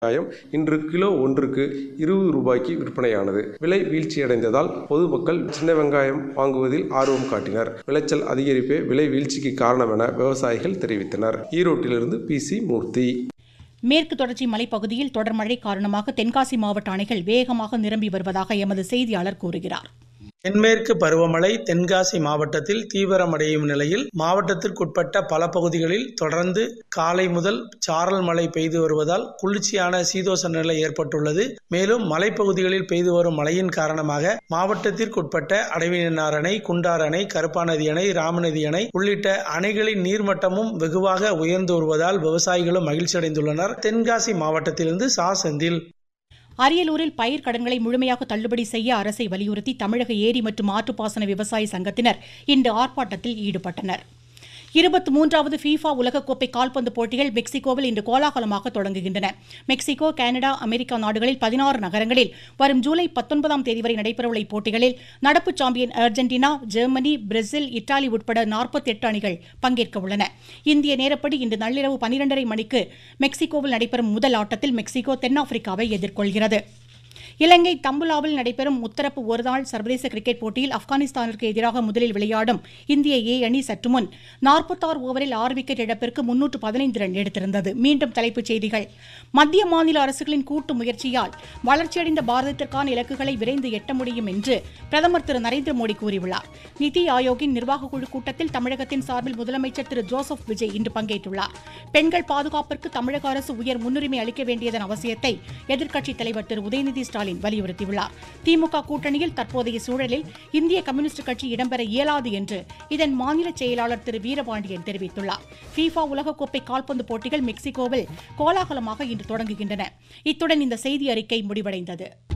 வெங்காயம் இன்று கிலோ ஒன்றுக்கு இருபது ரூபாய்க்கு விற்பனையானது விலை வீழ்ச்சியடைந்ததால் பொதுமக்கள் சின்ன வெங்காயம் வாங்குவதில் ஆர்வம் காட்டினர் விளைச்சல் அதிகரிப்பே விலை வீழ்ச்சிக்கு காரணம் என விவசாயிகள் தெரிவித்தனர் ஈரோட்டிலிருந்து பி சி மூர்த்தி மேற்கு தொடர்ச்சி மலைப்பகுதியில் தொடர் மழை காரணமாக தென்காசி மாவட்ட அணைகள் வேகமாக நிரம்பி வருவதாக எமது செய்தியாளர் கூறுகிறார் தென்மேற்கு பருவமழை தென்காசி மாவட்டத்தில் தீவிரமடையும் நிலையில் மாவட்டத்திற்குட்பட்ட பல பகுதிகளில் தொடர்ந்து காலை முதல் சாரல் மழை பெய்து வருவதால் குளிர்ச்சியான சீதோஷ நிலை ஏற்பட்டுள்ளது மேலும் மலைப்பகுதிகளில் பெய்து வரும் மழையின் காரணமாக மாவட்டத்திற்குட்பட்ட அடைவினார் அணை குண்டார் அணை கருப்பாநதி அணை ராமநதி அணை உள்ளிட்ட அணைகளின் நீர்மட்டமும் வெகுவாக உயர்ந்து வருவதால் விவசாயிகளும் மகிழ்ச்சியடைந்துள்ளனர் தென்காசி மாவட்டத்திலிருந்து சா செந்தில் அரியலூரில் பயிர் கடன்களை முழுமையாக தள்ளுபடி செய்ய அரசை வலியுறுத்தி தமிழக ஏரி மற்றும் ஆற்றுப்பாசன விவசாய சங்கத்தினர் இன்று ஆர்ப்பாட்டத்தில் ஈடுபட்டனர் இருபத்தி மூன்றாவது ஃபீஃபா உலகக்கோப்பை கால்பந்து போட்டிகள் மெக்சிகோவில் இன்று கோலாகலமாக தொடங்குகின்றன மெக்சிகோ கனடா அமெரிக்கா நாடுகளில் பதினாறு நகரங்களில் வரும் ஜூலை பத்தொன்பதாம் தேதி வரை நடைபெறவுள்ள இப்போட்டிகளில் நடப்பு champion Argentina Germany Brazil Italy உட்பட நாற்பத்தி எட்டு அணிகள் பங்கேற்க உள்ளன இந்திய நேரப்படி இன்று நள்ளிரவு பனிரெண்டரை மணிக்கு மெக்சிகோவில் நடைபெறும் முதல் ஆட்டத்தில் மெக்சிகோ தென்னாப்பிரிக்காவை எதிர்கொள்கிறது இலங்கை தம்புலாவில் நடைபெறும் முத்தரப்பு ஒருநாள் சர்வதேச கிரிக்கெட் போட்டியில் ஆப்கானிஸ்தானிற்கு எதிராக முதலில் விளையாடும் இந்திய ஏ அணி சற்று முன் நாற்பத்தாறு ஓவரில் ஆறு விக்கெட் இழப்பிற்கு முன்னூற்று பதினைந்து ரன் எடுத்திருந்தது மீண்டும் தலைப்புச் செய்திகள் மத்திய மாநில அரசுகளின் கூட்டு முயற்சியால் வளர்ச்சியடைந்த பாரதத்திற்கான இலக்குகளை விரைந்து எட்ட முடியும் என்று பிரதமர் திரு நரேந்திர மோடி கூறியுள்ளார் நிதி ஆயோக்கின் நிர்வாகக் குழு கூட்டத்தில் தமிழகத்தின் சார்பில் முதலமைச்சர் திரு ஜோசப் விஜய் இன்று பங்கேற்றுள்ளார் பெண்கள் பாதுகாப்பிற்கு தமிழக அரசு உயர் முன்னுரிமை அளிக்க வேண்டியதன் அவசியத்தை எதிர்க்கட்சித் தலைவர் திரு உதயநிதி ஸ்டாலின் வலியுறுத்தியுள்ளார் திமுக கூட்டணியில் தற்போதைய சூழலில் இந்திய கம்யூனிஸ்ட் கட்சி இடம்பெற இயலாது என்று இதன் மாநில செயலாளர் திரு வீரபாண்டியன் தெரிவித்துள்ளார் ஃபீஃபா உலகக்கோப்பை கால்பந்து போட்டிகள் மெக்சிகோவில் கோலாகலமாக இன்று தொடங்குகின்றன இத்துடன் இந்த செய்தி அறிக்கை முடிவடைந்தது